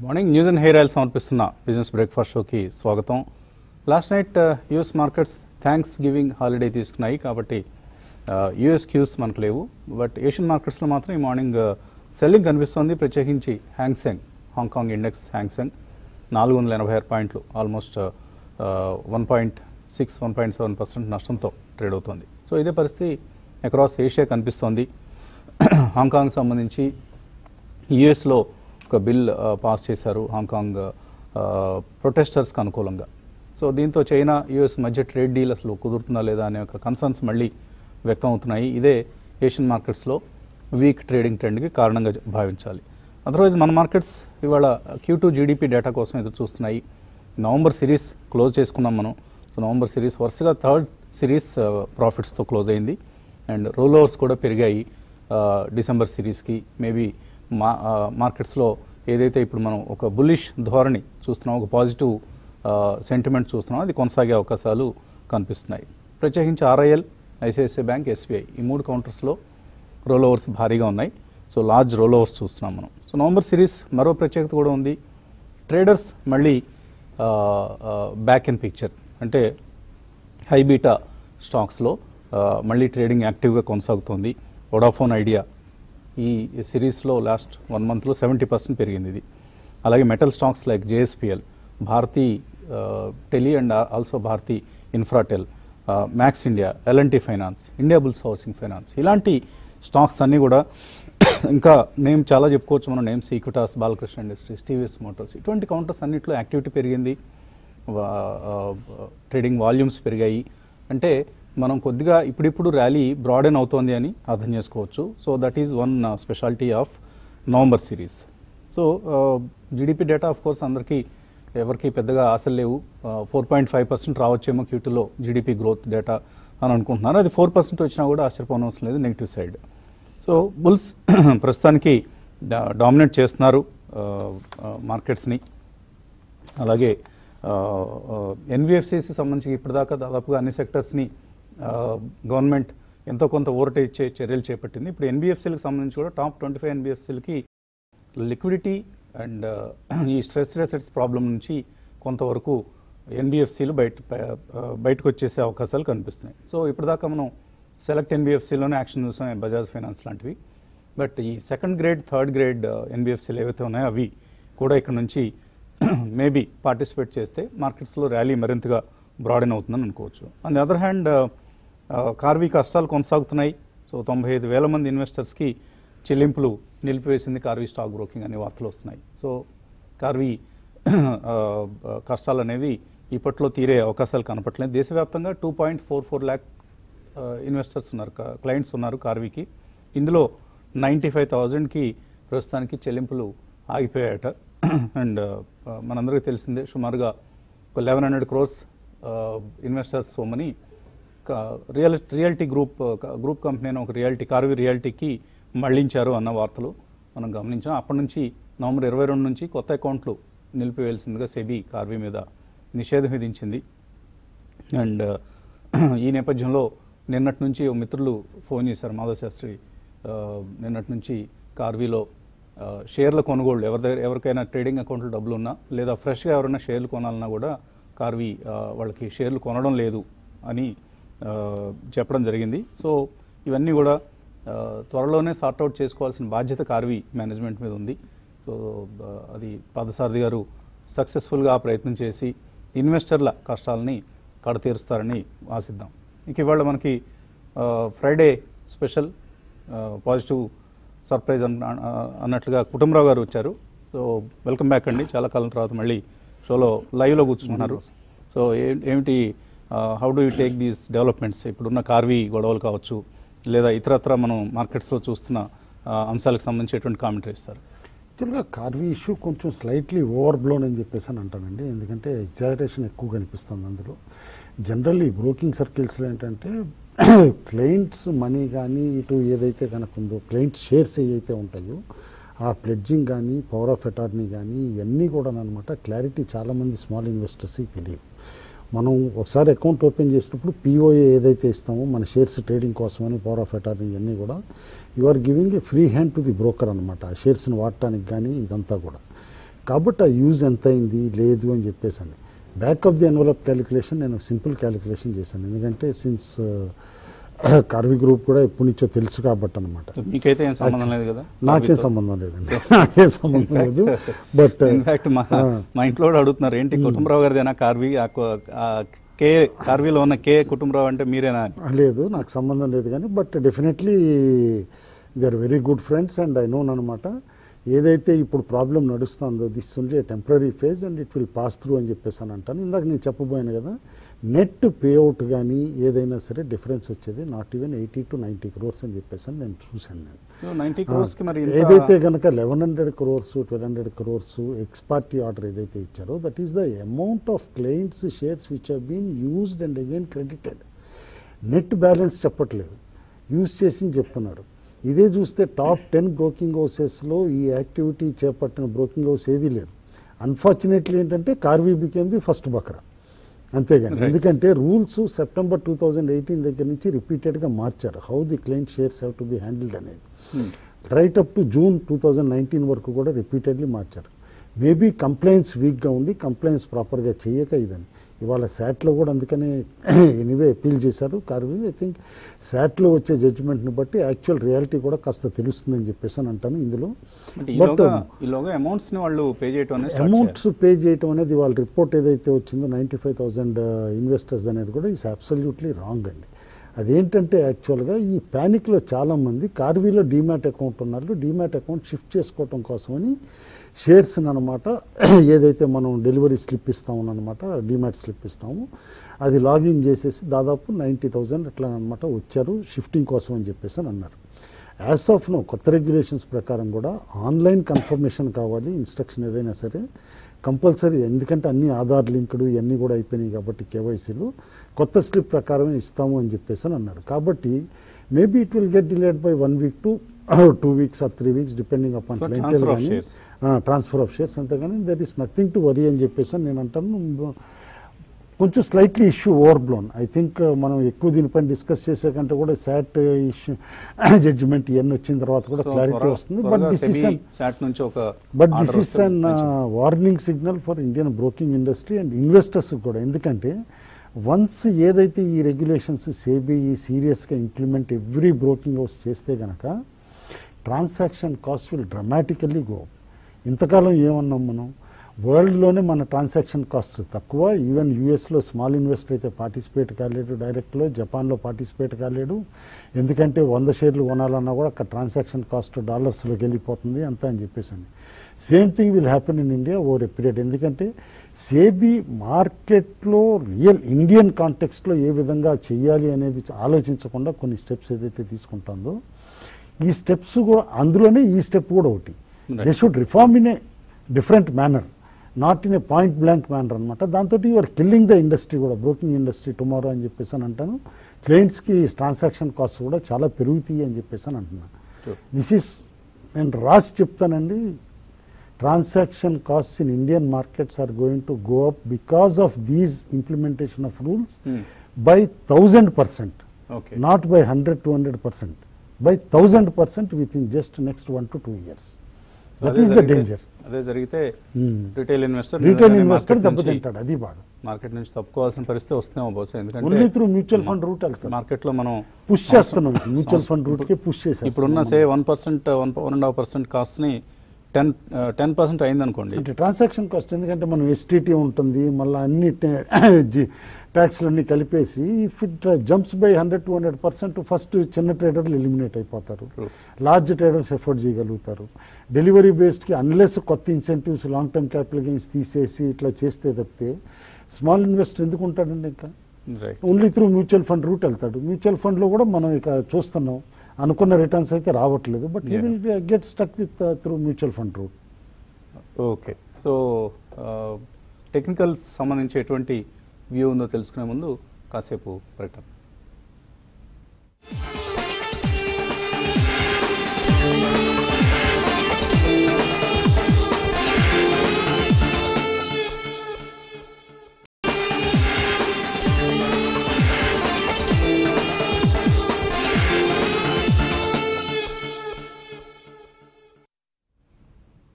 Morning news and hair oil సమర్పిస్తున్న business breakfast షోకి స్వాగతం last night US markets Thanksgiving holiday తీసుకున్నాయి కాబట్టి యుఎస్ క్యూస్ మనకు లేవు బట్ ఏషియన్ మార్కెట్స్లో మాత్రం ఈ మార్నింగ్ సెల్లింగ్ కనిపిస్తోంది ప్రత్యేకించి హ్యాంగ్సెంగ్ హాంకాంగ్ ఇండెక్స్ హ్యాంగ్సెంగ్ నాలుగు వందల ఎనభై ఆరు పాయింట్లు almost one point six one point seven percent నష్టంతో ట్రేడ్ అవుతోంది సో ఇదే పరిస్థితి అక్రాస్ ఏషియా కనిపిస్తోంది హాంకాంగ్ సంబంధించి యుఎస్లో ఒక బిల్ ఆ, పాస్ చేశారు హాంకాంగ్ ఆ, ప్రొటెస్టర్స్కి అనుకూలంగా సో దీంతో చైనా యుఎస్ మధ్య ట్రేడ్ డీల్ అసలు కుదురుతుందా లేదా అనే ఒక కన్సర్న్స్ మళ్ళీ వ్యక్తం అవుతున్నాయి ఇదే ఏషియన్ మార్కెట్స్లో వీక్ ట్రేడింగ్ ట్రెండ్కి కారణంగా జ- భావించాలి అదర్వైజ్ మన మార్కెట్స్ ఇవాళ క్యూ టూ జీడిపి డేటా కోసం ఎదురు చూస్తున్నాయి నవంబర్ సిరీస్ క్లోజ్ చేసుకున్నాం మనం సో నవంబర్ సిరీస్ వరుసగా థర్డ్ సిరీస్ ప్రాఫిట్స్తో క్లోజ్ అయింది అండ్ రోల్ ఓవర్స్ కూడా పెరిగాయి ఆ, డిసెంబర్ సిరీస్కి మేబీ మా ఆ, మార్కెట్స్లో ఏదైతే ఇప్పుడు మనం ఒక బుల్లిష్ ధోరణి చూస్తున్నాం ఒక పాజిటివ్ సెంటిమెంట్ చూస్తున్నాం అది కొనసాగే అవకాశాలు కనిపిస్తున్నాయి ప్రత్యేకించి ఆర్ఐఎల్ ఐసిఐసిఐ బ్యాంక్ ఎస్బీఐ ఈ మూడు కౌంటర్స్లో రోల్ ఓవర్స్ భారీగా ఉన్నాయి సో లార్జ్ రోల్ ఓవర్స్ చూస్తున్నాం మనం సో నవంబర్ సిరీస్ మరో ప్రత్యేకత కూడా ఉంది ట్రేడర్స్ మళ్ళీ బ్యాక్ ఇన్ పిక్చర్ అంటే హై బీటా స్టాక్స్లో ఆ, మళ్ళీ ట్రేడింగ్ యాక్టివ్గా కొనసాగుతోంది వొడాఫోన్ ఐడియా ఈ సిరీస్లో లాస్ట్ వన్ మంత్లో సెవెంటీ పర్సెంట్ పెరిగింది ఇది అలాగే metal stocks like JSPL Bharti tele and also Bharti Infratel Max India LNT finance Indiabulls housing finance ఇలాంటి స్టాక్స్ అన్నీ కూడా ఇంకా నేమ్ చాలా చెప్పుకోవచ్చు మనం names Equitas Balakrishna industries TVS motors ఇటువంటి కౌంటర్స్ అన్నింటిలో యాక్టివిటీ పెరిగింది ట్రేడింగ్ వాల్యూమ్స్ పెరిగాయి అంటే మనం కొద్దిగా ఇప్పుడిప్పుడు ర్యాలీ బ్రాడెన్ అవుతోంది అని అర్థం చేసుకోవచ్చు so that is one speciality of November series so GDP data of course అందరికీ ఎవరికి పెద్దగా ఆశలు లేవు ఫోర్ పాయింట్ ఫైవ్ పర్సెంట్ రావచ్చేమో క్యూటీలో జీడిపి గ్రోత్ డేటా అని అనుకుంటున్నారు అది ఫోర్ పర్సెంట్ వచ్చినా కూడా ఆశ్చర్యపోనవసరం లేదు నెగిటివ్ సైడ్ సో బుల్స్ ప్రస్తుతానికి డామినేట్ చేస్తున్నారు మార్కెట్స్ని అలాగే ఎన్బిఎఫ్సిసి సంబంధించి ఇప్పటిదాకా దాదాపుగా అన్ని సెక్టర్స్ని గవర్నమెంట్ ఎంతో కొంత ఊరట ఇచ్చే చర్యలు చేపట్టింది ఇప్పుడు ఎన్బిఎఫ్సీలకు సంబంధించి కూడా టాప్ ట్వంటీ ఫైవ్ ఎన్బిఎఫ్సీలకి లిక్విడిటీ అండ్ ఈ స్ట్రెస్ రెసెట్స్ ప్రాబ్లం నుంచి కొంతవరకు ఎన్బిఎఫ్సీలు బయట బ- బయటకు వచ్చేసే అవకాశాలు కనిపిస్తున్నాయి సో ఇప్పటిదాకా మనం సెలెక్ట్ ఎన్బిఎఫ్సీలోనే యాక్షన్ చూసాం బజాజ్ ఫైనాన్స్ లాంటివి బట్ ఈ సెకండ్ గ్రేడ్ థర్డ్ గ్రేడ్ ఎన్బిఎఫ్సీలు ఏవైతే ఉన్నాయో అవి కూడా ఇక్కడ నుంచి మేబీ పార్టిసిపేట్ చేస్తే మార్కెట్స్లో ర్యాలీ మరింతగా బ్రాడెన్ అవుతుందని అనుకోవచ్చు on the other hand Karvy కష్టాలు కొనసాగుతున్నాయి సో తొంభై ఐదు వేల మంది ఇన్వెస్టర్స్కి చెల్లింపులు నిలిపివేసింది కార్వీ స్టాక్ బ్రోకింగ్ అనే వార్తలు వస్తున్నాయి సో కార్వీ ఆ, కష్టాలు అనేవి ఇప్పట్లో తీరే అవకాశాలు కనపట్లేదు దేశవ్యాప్తంగా two point four four lakh investors ఉన్నారు క్లయింట్స్ ఉన్నారు కార్వీకి ఇందులో నైంటీ ఫైవ్ థౌజండ్కి ప్రస్తుతానికి చెల్లింపులు ఆగిపోయాయట అండ్ మనందరికీ తెలిసిందే సుమారుగా ఒక లెవెన్ హండ్రెడ్ క్రోర్స్ ఇన్వెస్టర్స్ సొమ్మని రియల్ రియాలిటీ గ్రూప్ క- గ్రూప్ కంపెనీ అని ఒక రియాలిటీ కార్వి రియాలిటీకి మళ్లించారు అన్న వార్తలు మనం గమనించాం అప్పటి నుంచి నవంబర్ ఇరవై రెండు నుంచి కొత్త అకౌంట్లు నిలిపివేయాల్సిందిగా సెబీ కార్వి మీద నిషేధం విధించింది అండ్ ఈ నేపథ్యంలో నిన్నటి నుంచి ఓ మిత్రులు ఫోన్ చేశారు మాధవ్ శాస్త్రి ఆ, నిన్నటి నుంచి కార్వీలో ఆ, షేర్ల కొనుగోళ్ళు ఎవరి దగ్గర ఎవరికైనా ట్రేడింగ్ అకౌంట్లో డబ్బులు ఉన్నా లేదా ఫ్రెష్గా ఎవరైనా షేర్లు కొనాలన్నా కూడా కార్వీ ఆ, వాళ్ళకి షేర్లు కొనడం లేదు అని ఆ, చెప్పడం జరిగింది సో ఇవన్నీ కూడా ఆ, త్వరలోనే సార్ట్అవుట్ చేసుకోవాల్సిన బాధ్యత కార్వీ మేనేజ్మెంట్ మీద ఉంది సో ఆ, అది పాదసారథి గారు సక్సెస్ఫుల్గా ఆ ప్రయత్నం చేసి ఇన్వెస్టర్ల కష్టాలని కడతీరుస్తారని ఆశిద్దాం ఇక ఇవాళ మనకి ఆ, ఫ్రైడే స్పెషల్ ఆ, పాజిటివ్ సర్ప్రైజ్ అన్న ఆ, అన్నట్లుగా కుటుంబరావు గారు వచ్చారు సో వెల్కమ్ బ్యాక్ అండి చాలా కాలం తర్వాత మళ్ళీ షోలో లైవ్లో కూర్చుంటున్నారు సో ఏ- ఏమిటి how do you take these developments ఇప్పుడున్న కార్వీ గొడవలు కావచ్చు లేదా ఇతరత్ర మనం మార్కెట్స్లో చూస్తున్న ఆ, అంశాలకు సంబంధించేటువంటి కామెంటరీ ఇస్తారు యాక్చువల్గా కార్వీ ఇష్యూ కొంచెం స్లైట్లీ ఓవర్ బ్లోన్ అని చెప్పేసి అని అంటానండి ఎందుకంటే ఎగ్జాజరేషన్ ఎక్కువ కనిపిస్తుంది అందులో జనరల్లీ బ్రోకింగ్ సర్కిల్స్లో ఏంటంటే క్లయింట్స్ మనీ కానీ ఇటు ఏదైతే కనుక ఉందో క్లయింట్స్ షేర్స్ ఏవైతే ఉంటాయో ఆ ప్లెడ్జింగ్ కానీ పవర్ ఆఫ్ అటార్నీ కానీ ఇవన్నీ కూడా అనమాట క్లారిటీ చాలామంది స్మాల్ ఇన్వెస్టర్స్కి తెలియదు మనం ఒకసారి అకౌంట్ ఓపెన్ చేసినప్పుడు పీఓఏ ఏదైతే ఇస్తామో మన షేర్స్ ట్రేడింగ్ కోసమని పవర్ ఆఫ్ అటార్నీ ఇవన్నీ కూడా you are giving a free hand to the broker అనమాట ఆ షేర్స్ని వాడటానికి కానీ ఇదంతా కూడా కాబట్టి ఆ యూజ్ ఎంత అయింది లేదు అని చెప్పేసి అని back of the envelope calculation నేను సింపుల్ క్యాలిక్యులేషన్ చేశాను ఎందుకంటే సిన్స్ కార్వి గ్రూప్ కూడా ఎప్పటి నుంచో తెలుసు కాబట్టి అనమాట మీకైతే ఏం సంబంధం లేదు కదా నాకేం సంబంధం లేదండి నాకేం సంబంధం లేదు బట్ ఇన్ఫాక్ట్ మా మా ఇంట్లో కూడా అడుగుతున్నారు ఏంటి కుటుంబరావు గారిదేనా కార్వి ఆ కు- ఆ కే కార్వీలో ఉన్న కే కుటుంబరావు అంటే మీరేనా అని. లేదు నాకు సంబంధం లేదు కానీ but definitely they are very good friends and I known అనమాట ఏదైతే ఇప్పుడు ప్రాబ్లం నడుస్తుందో this only temporary phase and it will pass through అని చెప్పేసి అని అంటాను ఇందాక నేను చెప్పబోయాను కదా నెట్ పేఅవుట్ కానీ ఏదైనా సరే డిఫరెన్స్ వచ్చేది not even eighty to ninety crores అని చెప్పేసి అని నేను చూశాను నేను నైన్టీ క్రోర్స్ కి మరి ఇంత- ఏదైతే కనుక eleven hundred crores twelve hundred crores ex parte order ఏదైతే ఇచ్చారో that is the amount of clients shares which have been used and again credited net balance చెప్పట్లేదు యూజ్ చేసి చెప్తున్నారు ఇదే చూస్తే టాప్ టెన్ బ్రోకింగ్ హౌసెస్లో ఈ యాక్టివిటీ చేపట్టిన బ్రోకింగ్ హౌస్ ఏదీ లేదు అన్ఫార్చునేట్లీ ఏంటంటే కార్వీ బికేమ్ ది ఫస్ట్ బక్రా అంతేగాని Right. ఎందుకంటే rules September two thousand eighteen దగ్గర నుంచి రిపీటెడ్గా మార్చారు how the client shares have to be handled అనేది Hmm. Right up to June two thousand nineteen వరకు కూడా రిపీటెడ్లీ మార్చారు మేబీ కంప్లైంట్స్ వీక్గా ఉండి కంప్లైంట్స్ ప్రాపర్గా చేయక ఇదని ఇవాళ శాట్లో కూడా అందుకనే ఎనీవే అపీల్ చేశారు కార్వి ఐ థింక్ శాట్లో వచ్చే జడ్జిమెంట్ని బట్టి యాక్చువల్ రియాలిటీ కూడా కాస్త తెలుస్తుందని చెప్పేసి అని అంటాను ఇందులో అంటే బట్ ఈలోగా ఈలోగా అమౌంట్స్ ని వాళ్ళు పే చేయటం అనేది start అమౌంట్స్ పే చేయటం అనేది వాళ్ళ రిపోర్ట్ ఏదైతే వచ్చిందో నైంటీ ఫైవ్ థౌజండ్ ఇన్వెస్టర్స్ అనేది కూడా ఈస్ అబ్సల్యూట్లీ రాంగ్ అండి అదేంటంటే యాక్చువల్గా ఈ ప్యానిక్లో చాలామంది కార్వీలో డీమ్యాట్ అకౌంట్ ఉన్నారు డీమ్యాట్ అకౌంట్ షిఫ్ట్ చేసుకోవటం కోసమని షేర్స్ అనమాట ఏదైతే మనం డెలివరీ స్లిప్ ఇస్తాము అనమాట డీమ్యాట్ స్లిప్ ఇస్తాము అది లాగిన్ చేసేసి దాదాపు నైంటీ థౌజండ్ అట్లా అనమాట వచ్చారు షిఫ్టింగ్ కోసం అని చెప్పేసి అని అన్నారు యాజ్ ఆఫ్ నో కొత్త రెగ్యులేషన్స్ ప్రకారం కూడా ఆన్లైన్ కన్ఫర్మేషన్ కావాలి ఇన్స్ట్రక్షన్ ఏదైనా సరే కంపల్సరీ ఎందుకంటే అన్ని ఆధార్ లింక్డ్ ఇవన్నీ కూడా అయిపోయినాయి కాబట్టి కేవైసీలు కొత్త స్లిప్ ప్రకారమే ఇస్తాము అని చెప్పేసి అని అన్నారు కాబట్టి maybe it will get delayed by one week to two weeks or three weeks depending upon So, clientele transfer of కానీ shares. ట్రాన్స్ఫర్ ఆఫ్ షేర్స్ అంతేగాని that is nothing to worry అని చెప్పేసి అని నేను అంటాను కొంచెం slightly issue overblown I think మనం ఎక్కువ దీనిపైన డిస్కస్ చేసే కంటే కూడా శాట్ ఇష్యూ జడ్జిమెంట్ ఇవన్నీ వచ్చిన తర్వాత కూడా So, క్లారిటీ త్వరగా- వస్తుంది త్వరగా but this is SEBI SAT నుంచి ఒక బట్ order దిస్ ఇస్ వస్తుంది అన్ మంచిది. Warning signal for Indian broking industry and investors కూడా ఎందుకంటే వన్స్ ఏదైతే ఈ రెగ్యులేషన్స్ సేబీ సీరియస్గా ఇంప్లిమెంట్ ఎవ్రీ బ్రోకింగ్ హౌస్ చేస్తే గనక transaction cost will dramatically go ఇంతకాలం ఏమన్నాం మనం వరల్డ్లోనే మన ట్రాన్సాక్షన్ కాస్ట్ తక్కువ ఈవెన్ యూఎస్లో స్మాల్ ఇన్వెస్టర్ అయితే పార్టిసిపేట్ కాలేడు డైరెక్ట్లో జపాన్లో పార్టిసిపేట్ కాలేడు ఎందుకంటే వంద షేర్లు కొనాలన్నా కూడా అక్కడ ట్రాన్సాక్షన్ కాస్ట్ డాలర్స్లోకి వెళ్ళిపోతుంది అంతా అని చెప్పేసి same thing will happen in India over a period ఎందుకంటే సేబీ మార్కెట్లో రియల్ ఇండియన్ కాంటెక్స్ట్లో ఏ విధంగా చేయాలి అనేది ఆలోచించకుండా కొన్ని స్టెప్స్ ఏదైతే తీసుకుంటుందో ఈ స్టెప్స్ కూడా అందులోనే ఈ స్టెప్ కూడా ఒకటి Right. They should reform in a different manner not in a point blank manner అనమాట దాంతో యువర్ కిల్లింగ్ ద ఇండస్ట్రీ కూడా బ్రోకింగ్ ఇండస్ట్రీ టుమారో అని చెప్పేసి అని అంటాను క్లయింట్స్కి ట్రాన్సాక్షన్ కాస్ట్ కూడా చాలా పెరుగుతాయి అని చెప్పేసి అని అంటున్నాను Sure. దిస్ ఈస్ నేను రాసి చెప్తానండి transaction cost in Indian markets are going to go up because of these implementation of rules Hmm. By thousand percent okay not by hundred two hundred percent by thousand percent with in just next one to two years that అదే is the జరిగితే- danger అదే జరిగితే retail investor retail investor దెబ్బతింటాడు అది బాధ market నుంచి తప్పుకోవాల్సిన పరిస్థితి వస్తుందేమో బహుశా ఓన్లీ ఎందుకంటే త్రూ మ్యూచువల్ ఫండ్ రూట్ వెళ్తారు మార్కెట్ లో మనం పుష్ చేస్తున్నాం మ్యూచువల్ ఫండ్ రూట్ కి పుష్ చేసేస్తున్నాం ఇప్పుడున్న say one percent one one and half percent cost ని టెన్ టెన్ పర్సెంట్ అయింది అనుకోండి అంటే ట్రాన్సాక్షన్ కాస్ట్ ఎందుకంటే మనం ఎస్టీటీ ఉంటుంది మళ్ళీ అన్ని ట్యాక్స్లన్నీ కలిపేసి if it jumps by hundred two hundred percent first చిన్న ట్రేడర్లు ఎలిమినేట్ అయిపోతారు True. లార్జ్ ట్రేడర్స్ ఎఫోర్డ్ చేయగలుగుతారు డెలివరీ బేస్డ్కి అన్లెస్ కొత్త incentives long term capital gains తీసేసి ఇట్లా చేస్తే తప్పితే స్మాల్ ఇన్వెస్టర్ ఎందుకు ఉంటాడండి ఇంకా right only through mutual fund route వెళ్తాడు మ్యూచువల్ ఫండ్లో కూడా మనం ఇక చూస్తున్నాం అనుకున్న రిటర్న్స్ అయితే రావట్లేదు but you Yeah. Will get stuck with through mutual fund route okay so technicals సంబంధించి ఎటువంటి వ్యూ ఉందో తెలుసుకునే ముందు కాసేపు ప్రకటన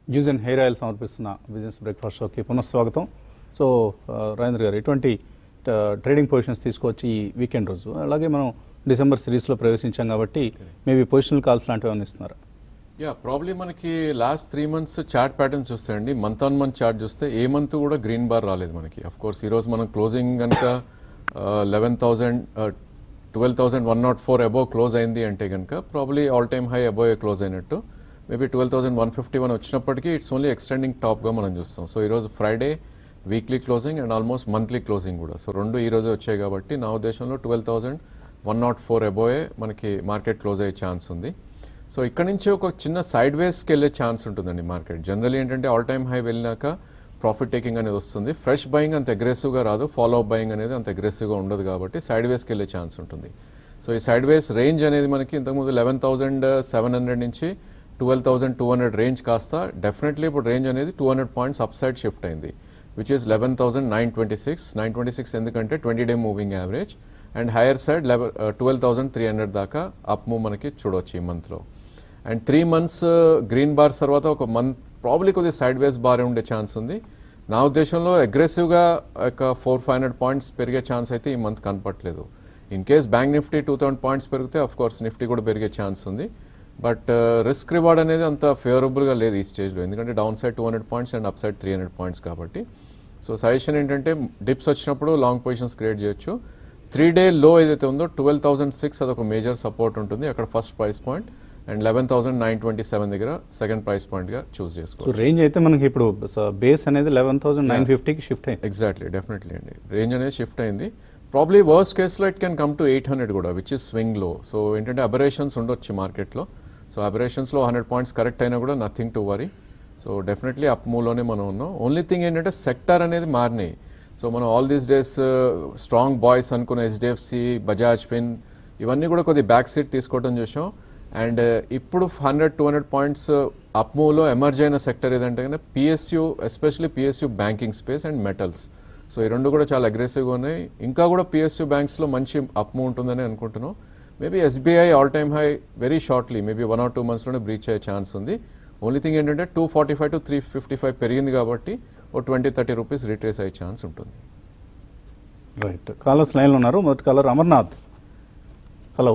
యూజ్ అండ్ హెయిర్ ఆయిల్ సమర్పిస్తున్న బిజినెస్ బ్రేక్ఫాస్ట్ షోకి పునఃస్వాగతం సో ఆ, రాజేంద్ర గారు ఎటువంటి ట- ట్రేడింగ్ పొజిషన్స్ తీసుకొచ్చి ఈ వీకెండ్ రోజు అలాగే మనం డిసెంబర్ సిరీస్లో ప్రవేశించాం కాబట్టి మేబీ పొజిషనల్ కాల్స్ లాంటివి ఏమైనా ఇస్తున్నారా యా ప్రాబ్లీ మనకి last three months chart pattern చూస్తే అండి మంత్ ఆన్ మంత్ చార్ట్ చూస్తే ఏ మంత్ కూడా గ్రీన్ బార్ రాలేదు మనకి అఫ్ కోర్స్ ఈరోజు మనం క్లోజింగ్ కనుక eleven thousand twelve thousand one not four above close అయింది అంటే కనుక probably all time high above close అయినట్టు maybe twelve thousand one fifty one వచ్చినప్పటికీ ఇట్స్ ఓన్లీ ఎక్స్టెండింగ్ టాప్గా మనం చూస్తాం సో ఈరోజు Friday weekly closing and almost monthly closing కూడా సో రెండు ఈ రోజు వచ్చాయి కాబట్టి నా ఉద్దేశంలో twelve thousand one not four above మనకి మార్కెట్ క్లోజ్ అయ్యే ఛాన్స్ ఉంది సో ఇక్కడ నుంచి ఒక చిన్న సైడ్ వేస్కి వెళ్ళే ఛాన్స్ ఉంటుందండి మార్కెట్ జనరల్ ఏంటంటే ఆల్ టైమ్ హై వెళ్ళినాక ప్రాఫిట్ టేకింగ్ అనేది వస్తుంది ఫ్రెష్ బయింగ్ అంత అగ్రెసివ్గా రాదు ఫాలో అప్ బయింగ్ అనేది అంత అగ్రెసివ్గా ఉండదు కాబట్టి సైడ్ వేస్కి వెళ్ళే ఛాన్స్ ఉంటుంది సో ఈ సైడ్ వేస్ రేంజ్ అనేది మనకి ఇంతకుముందు లెవెన్ థౌసండ్ సెవెన్ హండ్రెడ్ నుంచి twelve thousand two hundred range కాస్త డెఫినెట్లీ ఇప్పుడు రేంజ్ అనేది two hundred points up side shift అయింది which is eleven thousand nine twenty six nine twenty six ఎందుకంటే twenty day moving average and higher side eleven twelve thousand three hundred దాకా up move మనకి చూడవచ్చు ఈ మంత్లో and three months green bars తర్వాత ఒక month probably కొద్దిగా sideways bar ఉండే ఛాన్స్ ఉంది నా ఉద్దేశంలో అగ్రెసివ్గా ఒక ఫోర్ ఫైవ్ హండ్రెడ్ పాయింట్స్ పెరిగే ఛాన్స్ అయితే ఈ మంత్ కనపట్లేదు in case bank Nifty two thousand points పెరిగితే అఫ్ కోర్స్ నిఫ్టీ కూడా పెరిగే ఛాన్స్ ఉంది బట్ రిస్క్ రివార్డ్ అనేది అంత ఫేవరబుల్గా లేదు ఈ స్టేజ్లో ఎందుకంటే down side two hundred points and up side three hundred points కాబట్టి సో సజెషన్ ఏంటంటే డిప్స్ వచ్చినప్పుడు లాంగ్ పొజిషన్స్ క్రియేట్ చేయొచ్చు త్రీ డే లో ఏదైతే ఉందో ట్వెల్వ్ థౌసండ్ సిక్స్ అదొక మేజర్ సపోర్ట్ ఉంటుంది అక్కడ first price point and eleven thousand nine twenty seven దగ్గర సెకండ్ ప్రైస్ పాయింట్గా చూస్ సో చేసుకోవచ్చు రేంజ్ అయితే మనకి ఇప్పుడు బేస్ అనేది లెవెన్ థౌసండ్ నైన్ ఫిఫ్టీకి షిఫ్ట్ అయింది ఎగ్జాక్ట్లీ డెఫినెట్లీ అండి రేంజ్ అనేది షిఫ్ట్ అయింది ప్రాబ్లీ వర్స్ట్ కేసులో it can come to eight hundred కూడా విచ్ ఇస్ స్వింగ్ లో సో ఏంటంటే అబరేషన్స్ ఉండొచ్చు మార్కెట్లో సో అబరేషన్స్లో హండ్రెడ్ పాయింట్స్ కరెక్ట్ అయినా కూడా nothing to worry so definitely up మూవ్లోనే మనం ఉన్నాం ఓన్లీ థింగ్ ఏంటంటే సెక్టర్ అనేది మారినాయి సో మనం all these days strong boys అనుకున్న హెచ్డిఎఫ్సి బజాజ్ ఫిన్ ఇవన్నీ కూడా కొద్ది బ్యాక్ సీట్ తీసుకోవడం చూసాం అండ్ ఇప్పుడు hundred two hundred points up మూవ్లో ఎమర్జ్ అయిన సెక్టర్ ఏదంటే కనుక PSU especially PSU banking space and metals so ఈ రెండు కూడా చాలా అగ్రెసివ్గా ఉన్నాయి ఇంకా కూడా పిఎస్యు బ్యాంక్స్లో మంచి అప్ మూవ్ ఉంటుందని అనుకుంటున్నాం maybe SBI all time high very shortly maybe one or two మంత్స్లోనే బ్రీచ్ అయ్యే ఛాన్స్ ఉంది ఓన్లీ థింగ్ ఏంటంటే two forty five to three fifty five పెరిగింది కాబట్టి ఓ ట్వంటీ థర్టీ రూపీస్ రీట్రేస్ అయ్యే ఛాన్స్ ఉంటుంది రైట్ కాలర్స్ లైన్లో ఉన్నారు మొదటి caller Amarnath hello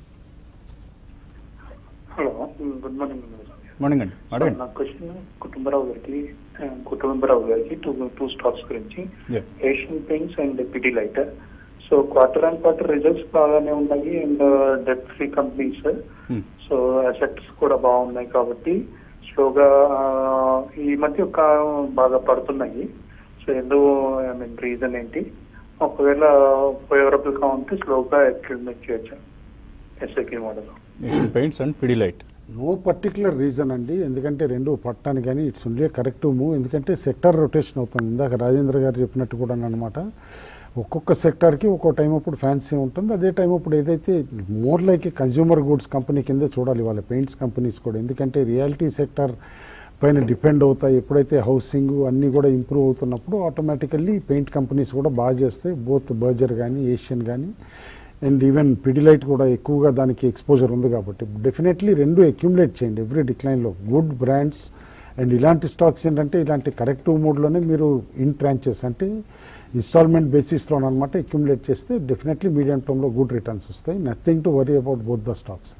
hello good morning morning అండి అడగండి నా క్వశ్చన్ కుటుంబరావు గారికి ఆ, కుటుంబరావు గారికి టూ టూ స్టాక్స్ గురించి Yeah. Asian Paints and PT lighter so quarter and quarter results బాగానే ఉన్నాయి and debt free companies Hmm. So assets కూడా బాగున్నాయి కాబట్టి స్లోగా ఆ, ఈ మధ్య ఒక బాగా పడుతున్నాయి సో ఎందుకు ఐ మీన్ రీజన్ ఏంటి ఒకవేళ ఫేవరబుల్ గా ఉంటే స్లోగా అక్యూమిలేట్ చేయొచ్చు ఎస్ఐకి model Asian Paints and Pidilite no particular reason అండి ఎందుకంటే రెండు పట్టాను కానీ ఇట్స్ ఓన్లీ కరెక్ట్ మూవ్ ఎందుకంటే సెక్టర్ రొటేషన్ అవుతుంది ఇందాక రాజేంద్ర గారు చెప్పినట్టు కూడా అనమాట ఒక్కొక్క సెక్టార్కి ఒక్కో టైం అప్పుడు ఫ్యాన్సీ ఉంటుంది అదే టైం అప్పుడు ఏదైతే more like consumer goods company కిందే చూడాలి వాళ్ళ పెయింట్స్ కంపెనీస్ కూడా ఎందుకంటే రియాలిటీ సెక్టర్ పైన డిపెండ్ అవుతాయి ఎప్పుడైతే హౌసింగ్ అన్నీ కూడా ఇంప్రూవ్ అవుతున్నప్పుడు ఆటోమేటికల్లీ పెయింట్ కంపెనీస్ కూడా బాగా చేస్తాయి బోత్ బర్జర్ కానీ ఏషియన్ కానీ అండ్ ఈవెన్ పిడిలైట్ కూడా ఎక్కువగా దానికి ఎక్స్పోజర్ ఉంది కాబట్టి డెఫినెట్లీ రెండు అక్యుములేట్ చేయండి ఎవ్రీ డిక్లైన్లో గుడ్ బ్రాండ్స్ అండ్ ఇలాంటి స్టాక్స్ ఏంటంటే ఇలాంటి కరెక్టివ్ మోడ్లోనే మీరు ఇన్ ట్రాంచెస్ అంటే ఇన్స్టాల్మెంట్ బేసిస్లో అనమాట అక్యుములేట్ చేస్తే డెఫినెట్లీ మీడియం టర్మ్లో గుడ్ రిటర్న్స్ వస్తాయి nothing to worry about both the stocks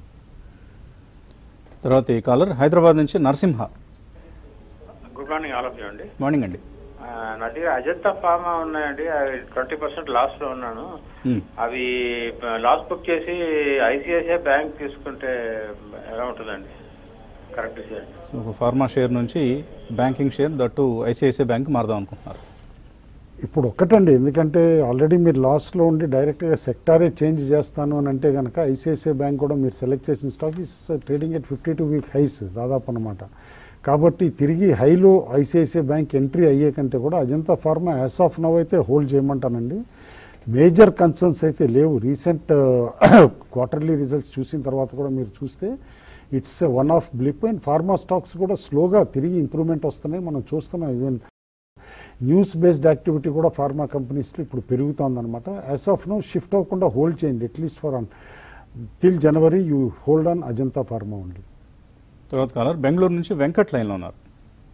తర్వాత ఈ కాలర్ హైదరాబాద్ నుంచి Narasimha good morning all of you అండి మార్నింగ్ అండి ఆ, నా దగ్గర అజంతా ఫార్మా ఉన్నాయండి అవి ట్వంటీ పర్సెంట్ లాస్ లో ఉన్నాను Hmm. అవి లాస్ బుక్ చేసి ఐసిఐసిఐ బ్యాంక్ తీసుకుంటే ఎలా ఉంటుందండి కరెక్ట్ సార్ సో ఒక ఫార్మా షేర్ నుంచి banking share that ICICI bank మారదాం అనుకుంటున్నారు ఇప్పుడు ఒక్కటండి ఎందుకంటే ఆల్రెడీ మీరు లాస్లో ఉండి డైరెక్ట్గా సెక్టారే చేంజ్ చేస్తాను అని అంటే కనుక ఐసిఐసిఐ బ్యాంక్ కూడా మీరు సెలెక్ట్ చేసిన stock is trading at fifty two week highs దాదాపు అనమాట కాబట్టి తిరిగి హైలో ఐసిఐసిఐ బ్యాంక్ ఎంట్రీ అయ్యే కంటే కూడా Ajanta pharma as of now అయితే హోల్డ్ చేయమంటానండి మేజర్ కన్సర్న్స్ అయితే లేవు రీసెంట్ క్వార్టర్లీ రిజల్ట్స్ చూసిన తర్వాత కూడా మీరు చూస్తే it's one off blip and pharma stocks కూడా స్లోగా తిరిగి ఇంప్రూవ్మెంట్ వస్తున్నాయి మనం చూస్తున్నాం ఈవెన్ న్యూస్ బేస్డ్ యాక్టివిటీ కూడా ఫార్మా కంపెనీస్లో ఇప్పుడు పెరుగుతోందనమాట యాజ్ ఆఫ్ నో షిఫ్ట్ అవ్వకుండా హోల్డ్ చేయండి at least for until January you hold on Ajanta pharma only తర్వాత కాలర్ బెంగళూరు నుంచి వెంకట్ లైన్లో ఉన్నారు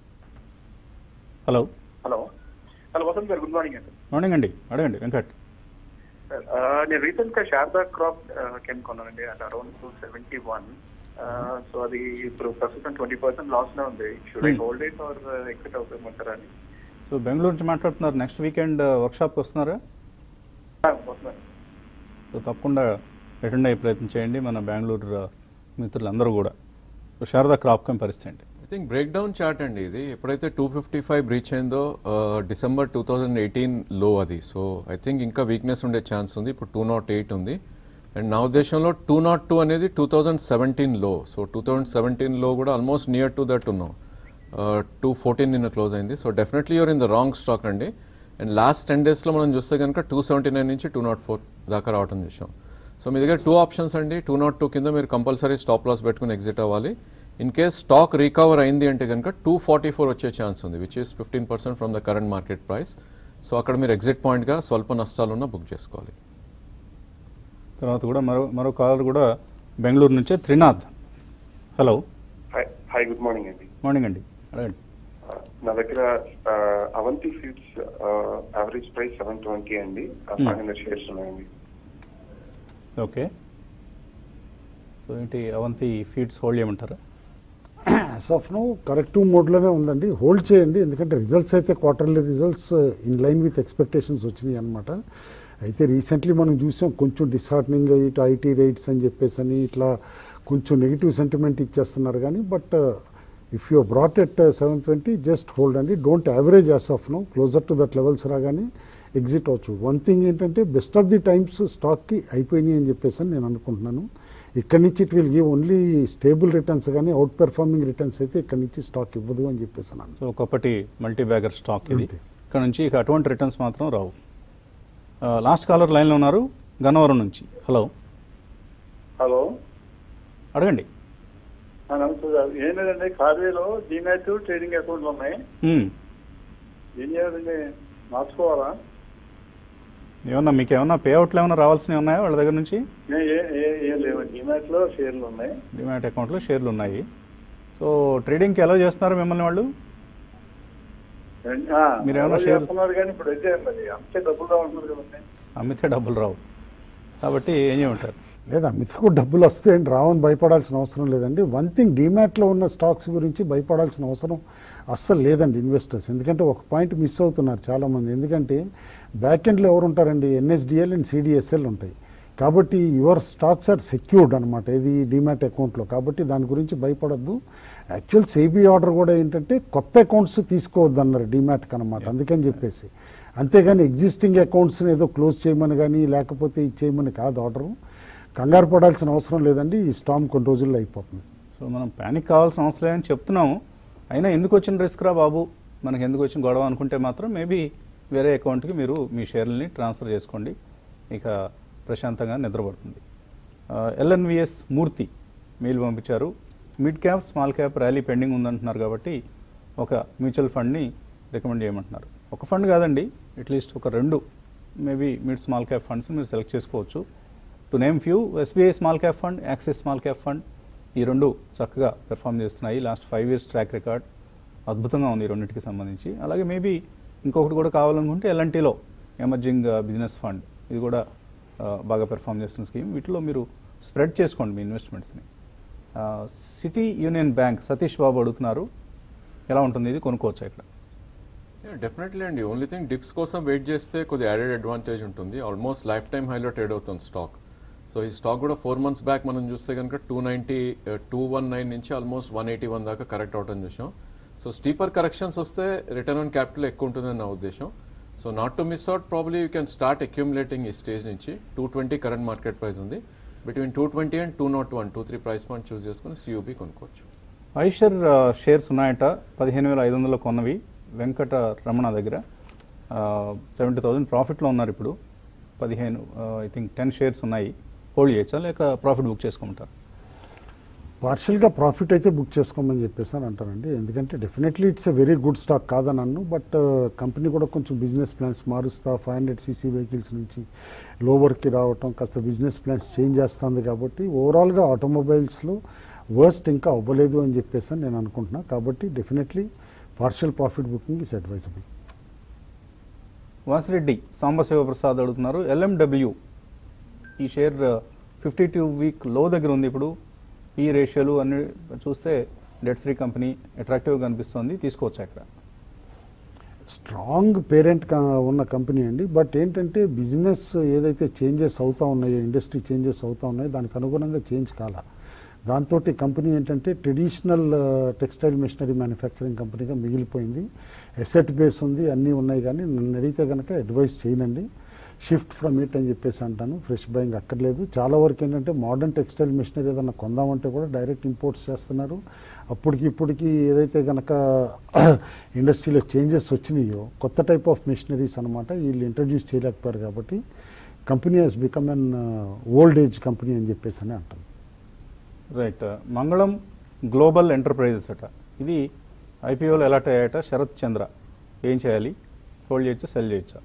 హలో హలో హలో వసంత్ గారు గుడ్ మార్నింగ్ అండి మార్నింగ్ అండి అడగండి వెంకట్ ఆ, నేను రీసెంట్ గా శారదా క్రాప్ కెన్ కొన్నానండి at around two seventy one so అది ఇప్పుడు ప్రస్తుతం ట్వంటీ పర్సెంట్ లాస్ లో ఉంది should I Hmm. Hold it or exit అవుతామంటారా అని సో బెంగళూరు నుంచి మాట్లాడుతున్నారు నెక్స్ట్ వీకెండ్ వర్క్షాప్కి వస్తున్నారా ఆ, వస్తున్నాను. సో తప్పకుండా అటెండ్ అయ్యే ప్రయత్నం చేయండి మన బెంగళూరు ఆ, మిత్రులందరూ కూడా సో శారదా క్రాప్ కం పరిస్థితి అండి I think break down chart అండి ఇది ఎప్పుడైతే టూ ఫిఫ్టీ ఫైవ్ బ్రీచ్ అయిందో డిసెంబర్ టూ థౌజండ్ ఎయిటీన్ లో అది సో ఐ థింక్ ఇంకా వీక్నెస్ ఉండే ఛాన్స్ ఉంది ఇప్పుడు టూ నాట్ ఎయిట్ ఉంది అండ్ నా ఉద్దేశంలో టూ నాట్ టూ అనేది టూ థౌజండ్ సెవెంటీన్ లో సో టూ థౌజండ్ సెవెంటీన్ లో కూడా ఆల్మోస్ట్ నియర్ టు దట్ ఉన్నాం టూ ఫోర్టీన్ నిన్న క్లోజ్ అయింది so definitely you're in the wrong stock అండి అండ్ లాస్ట్ టెన్ డేస్లో మనం చూస్తే కనుక టూ సెవెంటీ నైన్ నుంచి టూ నాట్ ఫోర్ దాకా రావడం చూసాం సో మీ దగ్గర టూ ఆప్షన్స్ అండి టూ నాట్ టూ కింద మీరు కంపల్సరీ స్టాప్ లాస్ పెట్టుకుని ఎగ్జిట్ అవ్వాలి ఇన్ కేస్ స్టాక్ రికవర్ అయింది అంటే కనుక టూ ఫార్టీ ఫోర్ వచ్చే ఛాన్స్ ఉంది which is fifteen percent from the current market price so అక్కడ మీరు ఎగ్జిట్ పాయింట్గా స్వల్ప నష్టాలున్న బుక్ చేసుకోవాలి తర్వాత కూడా మరో మరో కాలర్ కూడా బెంగళూరు నుంచే Trinath hello hi hi good morning అండి మార్నింగ్ అండి అడగండి ఆ, నా దగ్గర ఆ, Avanti feeds average price seven twenty అండి ఫైవ్ హండ్రెడ్ షేర్స్ ఉన్నాయండి ఓకే సో ఏంటి అవంతి ఫీడ్స్ హోల్డ్ చేయమంటారా యాజ్ ఆఫ్ నో కరెక్టివ్ మోడ్లోనే ఉందండి హోల్డ్ చేయండి ఎందుకంటే రిజల్ట్స్ అయితే quarterly results in line with expectations వచ్చినాయి అనమాట అయితే రీసెంట్లీ మనం చూసాం కొంచెం డిస్హార్టనింగ్ ఇటు ఐటీ రేట్స్ అని చెప్పేసి అని ఇట్లా కొంచెం నెగిటివ్ సెంటిమెంట్ ఇచ్చేస్తున్నారు కానీ but if you bought at seven twenty just hold అండి don't average as of now closer to that levels రాగానే ఎగ్జిట్ అవచ్చు వన్ థింగ్ ఏంటంటే బెస్ట్ ఆఫ్ ది టైమ్స్ స్టాక్కి అయిపోయినాయి అని చెప్పేసి అని నేను అనుకుంటున్నాను ఇక్కడి నుంచి it will give only stable returns కానీ అవుట్ పెర్ఫార్మింగ్ రిటర్న్స్ అయితే ఇక్కడి నుంచి స్టాక్ ఇవ్వదు అని చెప్పేసి అన్నాను సో ఒకప్పటి మల్టీ బ్యాగర్ స్టాక్ ఇది అంతే. ఇక్కడ నుంచి ఇక అటువంటి రిటర్న్స్ మాత్రం రావు లాస్ట్ కాలర్ లైన్లో ఉన్నారు గన్నవరం నుంచి హలో హలో అడగండి ఆ, నమస్తే సార్ ఏం లేదండి కార్వేలో డిమాట్ ట్రేడింగ్ అకౌంట్లు ఉన్నాయి మ్మ్. ఏం చేయాలండి మార్చుకోవాలా ఏమన్నా మీకు ఏమన్నా పే అవుట్లు ఏమన్నా రావాల్సినవి ఉన్నాయా వాళ్ళ దగ్గర నుంచి ఏ ఏ- ఏ- ఏం లేవండి డిమాట్ లో షేర్లు ఉన్నాయి డిమాట్ అకౌంట్లో షేర్లు ఉన్నాయి సో ట్రేడింగ్కి ఎలా చేస్తున్నారు మిమ్మల్ని వాళ్ళు ఆ, మీరు ఏమైనా ఎవరో షేర్- చేస్తున్నారు కానీ ఇప్పుడు అయితే మరి అంతే డబ్బులు ఉంటుంది కదండి అమ్మితే డబ్బులు రావు కాబట్టి ఏం చేయమంటారు లేదా మితికు డబ్బులు వస్తాయండి రావని భయపడాల్సిన అవసరం లేదండి వన్ థింగ్ డిమాట్లో ఉన్న స్టాక్స్ గురించి భయపడాల్సిన అవసరం అస్సలు లేదండి ఇన్వెస్టర్స్ ఎందుకంటే ఒక పాయింట్ మిస్ అవుతున్నారు చాలామంది ఎందుకంటే బ్యాక్ ఎండ్లో ఎవరు ఉంటారండి ఎన్ఎస్డిఎల్ అండ్ సిడిఎస్ఎల్ ఉంటాయి కాబట్టి యువర్ స్టాక్స్ ఆర్ సెక్యూర్డ్ అనమాట ఇది డిమాట్ అకౌంట్లో కాబట్టి దాని గురించి భయపడద్దు యాక్చువల్ సేబీ ఆర్డర్ కూడా ఏంటంటే కొత్త అకౌంట్స్ తీసుకోవద్దు అన్నారు డిమాట్కి అనమాట అందుకని చెప్పేసి అంతేగాని ఎగ్జిస్టింగ్ అకౌంట్స్ని ఏదో క్లోజ్ చేయమని కానీ లేకపోతే ఇది చేయమని కాదు ఆర్డరు కంగారు పడాల్సిన అవసరం లేదండి ఈ స్టామ్ కొన్ని రోజుల్లో అయిపోతుంది సో మనం ప్యానిక్ కావాల్సిన అవసరం లేదని చెప్తున్నాము అయినా ఎందుకు వచ్చిన రిస్క్ రా బాబు మనకి ఎందుకు వచ్చిన గొడవ అనుకుంటే మాత్రం మేబీ వేరే అకౌంట్కి మీరు మీ షేర్లని ట్రాన్స్ఫర్ చేసుకోండి ఇక ప్రశాంతంగా నిద్రపడుతుంది ఎల్ఎన్విఎస్ మూర్తి మెయిల్ పంపించారు mid cap small cap rally pending ఉందంటున్నారు కాబట్టి ఒక మ్యూచువల్ ఫండ్ని రికమెండ్ చేయమంటున్నారు ఒక ఫండ్ కాదండి అట్లీస్ట్ ఒక రెండు maybe mid small cap funds మీరు సెలెక్ట్ చేసుకోవచ్చు to name few SBI small cap fund Axis small cap fund ఈ రెండు చక్కగా పెర్ఫామ్ చేస్తున్నాయి last five years track record అద్భుతంగా ఉంది ఈ రెండింటికి సంబంధించి అలాగే మేబీ ఇంకొకటి కూడా కావాలనుకుంటే ఎల్ఎన్టీలో ఎమర్జింగ్ బిజినెస్ ఫండ్ ఇది కూడా ఆ, బాగా పెర్ఫామ్ చేస్తున్న స్కీమ్ వీటిలో మీరు స్ప్రెడ్ చేసుకోండి మీ ఇన్వెస్ట్మెంట్స్ని City Union Bank Satish Babu అడుగుతున్నారు ఎలా ఉంటుంది ఇది కొనుక్కోవచ్చా ఇక్కడ డెఫినెట్లీ అండి ఓన్లీ థింగ్ డిప్స్ కోసం వెయిట్ చేస్తే కొద్దిగా యాడెడ్ అడ్వాంటేజ్ ఉంటుంది ఆల్మోస్ట్ లైఫ్ టైం హైలో ట్రేడ్ అవుతుంది స్టాక్ సో ఈ స్టాక్ కూడా ఫోర్ మంత్స్ బ్యాక్ మనం చూస్తే కనుక two ninety two one nine నుంచి ఆల్మోస్ట్ వన్ ఎయిటీ వన్ దాకా కరెక్ట్ అవటం చూసాం సో స్టీపర్ కరెక్షన్స్ వస్తే రిటర్న్ ఆన్ క్యాపిటల్ ఎక్కువ ఉంటుందని నా ఉద్దేశం so not to miss out probably you can start accumulating ఈ స్టేజ్ నుంచి two twenty current market price ఉంది between two twenty and two nought one two three price point choose చేసుకుని CUB కొనుక్కోవచ్చు Eicher shares ఉన్నాయట పదిహేను వేల ఐదు వందలు కొన్నవి వెంకట రమణ దగ్గర సెవెంటీ థౌసండ్ ప్రాఫిట్లో ఉన్నారు ఇప్పుడు పదిహేను ఐ థింక్ టెన్ షేర్స్ ఉన్నాయి హోల్డ్ చేయొచ్చా లేక ప్రాఫిట్ బుక్ చేసుకోమంటారు పార్షియల్గా ప్రాఫిట్ అయితే బుక్ చేసుకోమని చెప్పేసి అని అంటానండి ఎందుకంటే definitely it's a very good stock కాదని అన్ను బట్ కంపెనీ కూడా కొంచెం బిజినెస్ ప్లాన్స్ మారుస్తా ఫైవ్ హండ్రెడ్ సీసీ వెహికల్స్ నుంచి లోవర్కి రావటం కాస్త బిజినెస్ ప్లాన్స్ చేంజ్ చేస్తుంది కాబట్టి ఓవరాల్గా ఆటోమొబైల్స్లో వర్స్ట్ ఇంకా అవ్వలేదు అని చెప్పేసి అని నేను అనుకుంటున్నా కాబట్టి definitely partial profit booking is advisable Vasireddy Sambasiva Prasad అడుగుతున్నారు ఎల్ఎండబ్ల్యూ ఈ షేర్ ఫిఫ్టీ టూ వీక్ లో దగ్గర ఉంది ఇప్పుడు ఈ రేషియోలు అన్ని చూస్తే డెట్ ఫ్రీ కంపెనీ అట్రాక్టివ్గా కనిపిస్తుంది తీసుకోవచ్చు అక్కడ స్ట్రాంగ్ పేరెంట్ ఉన్న కంపెనీ అండి బట్ ఏంటంటే బిజినెస్ ఏదైతే చేంజెస్ అవుతా ఉన్నాయో ఇండస్ట్రీ చేంజెస్ అవుతా ఉన్నాయో దానికి అనుగుణంగా చేంజ్ కాల దాంతో కంపెనీ ఏంటంటే ట్రెడిషనల్ టెక్స్టైల్ మిషనరీ మ్యానుఫ్యాక్చరింగ్ కంపెనీగా మిగిలిపోయింది ఎసెట్ బేస్ ఉంది అన్నీ ఉన్నాయి కానీ నన్ను అడిగితే కనుక అడ్వైస్ చేయనండి షిఫ్ట్ ఫ్రమ్ ఇట్ అని చెప్పేసి అంటాను ఫ్రెష్ బయింగ్ అక్కర్లేదు చాలా వరకు ఏంటంటే మోడర్న్ టెక్స్టైల్ మిషనరీ ఏదైనా కొందామంటే కూడా డైరెక్ట్ ఇంపోర్ట్స్ చేస్తున్నారు అప్పటికి ఇప్పటికి ఏదైతే కనుక ఇండస్ట్రీలో చేంజెస్ వచ్చినాయో కొత్త టైప్ ఆఫ్ మిషనరీస్ అనమాట వీళ్ళు ఇంట్రడ్యూస్ చేయలేకపోయారు కాబట్టి company has become an old age company అని చెప్పేసి అని అంటాను రైట్ మంగళం గ్లోబల్ ఎంటర్ప్రైజెస్ అట ఇది ఐపీఓలో ఎలా అయ్యాయట శరత్ చంద్ర ఏం చేయాలి హోల్డ్ చేయొచ్చా సెల్ చేయొచ్చా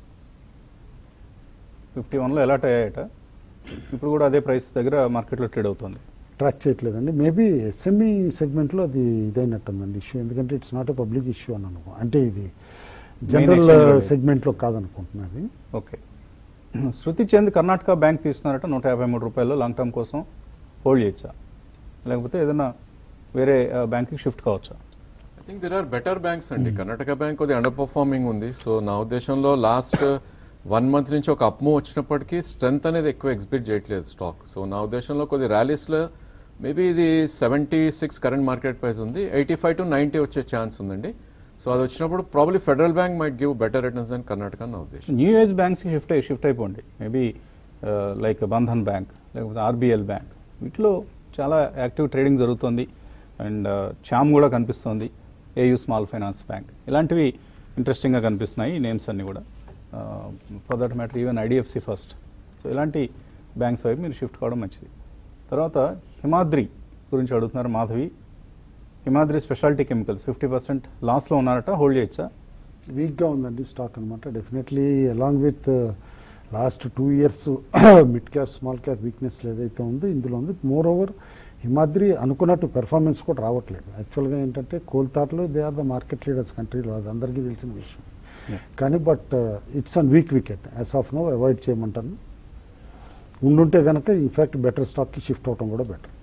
ఫిఫ్టీ వన్లో ఎలా అయ్యాయట ఇప్పుడు కూడా అదే ప్రైస్ దగ్గర మార్కెట్లో ట్రేడ్ అవుతుంది ట్రాక్ చేయట్లేదండి మేబీ ఎస్ఎంఈ సెగ్మెంట్లో అది ఇదైనట్టుందండి ఇష్యూ ఎందుకంటే it's not a public issue అని అనుకో అంటే ఇది జనరల్ exchange లో లేదు. సెగ్మెంట్లో కాదనుకుంటున్నది ఓకే శృతి చంద్ కర్ణాటక బ్యాంక్ తీస్తున్నారట నూట యాభై మూడు రూపాయలు లాంగ్ టర్మ్ కోసం హోల్డ్ చేయొచ్చా లేకపోతే ఏదైనా వేరే బ్యాంక్కి షిఫ్ట్ కావచ్చా I think there are better banks అండి కర్ణాటక బ్యాంక్ కొద్దిగా అండర్ పర్ఫార్మింగ్ ఉంది సో నా ఉద్దేశంలో లాస్ట్ వన్ మంత్ నుంచి ఒక అప్మూవ్ వచ్చినప్పటికీ స్ట్రెంత్ అనేది ఎక్కువ ఎగ్జిబిట్ చేయట్లేదు స్టాక్ సో నా ఉద్దేశంలో కొద్ది ర్యాలీస్లో మేబీ ఇది seventy six current market price ఉంది ఎయిటీ ఫైవ్ టు నైంటీ వచ్చే ఛాన్స్ ఉందండి సో అది వచ్చినప్పుడు probably federal bank might give better returns then Karnataka అని నా ఉద్దేశం న్యూ ఏజ్ బ్యాంక్స్కి షిఫ్ట్ అయ్యి షిఫ్ట్ అయిపోండి మేబీ లైక్ బంధన్ బ్యాంక్ లేకపోతే ఆర్బిఎల్ బ్యాంక్ వీటిలో చాలా యాక్టివ్ ట్రేడింగ్ జరుగుతుంది అండ్ చామ్ కూడా కనిపిస్తుంది ఏయూ స్మాల్ ఫైనాన్స్ బ్యాంక్ ఇలాంటివి ఇంట్రెస్టింగ్గా కనిపిస్తున్నాయి ఈ నేమ్స్ అన్నీ కూడా for that matter even IDFC first so ఇలాంటి బ్యాంక్స్ వైపు మీరు షిఫ్ట్ కావడం మంచిది తర్వాత హిమాద్రి గురించి అడుగుతున్నారు Madhavi Himadri speciality chemicals fifty percent లాస్లో ఉన్నారట హోల్డ్ చేయొచ్చా వీక్గా ఉందండి స్టాక్ అనమాట definitely along with last two years mid cap small cap weakness ఏదైతే ఉందో ఇందులో ఉంది మోర్ ఓవర్ హిమాద్రి అనుకున్నట్టు పెర్ఫార్మెన్స్ కూడా రావట్లేదు యాక్చువల్గా ఏంటంటే కోల్తార్లో they are the market leaders కంట్రీలో అది అందరికీ తెలిసిన విషయం కానీ but it's an weak wicket as of now avoid చేయమంటాను ఉండుంటే కనుక ఇన్ఫ్యాక్ట్ బెటర్ స్టాక్కి షిఫ్ట్ అవడం కూడా బెటర్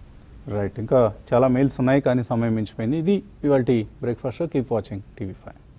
రైట్ ఇంకా చాలా మెయిల్స్ ఉన్నాయి కానీ సమయం మించిపోయింది ఇది ఇవాళ breakfast keep watching TV five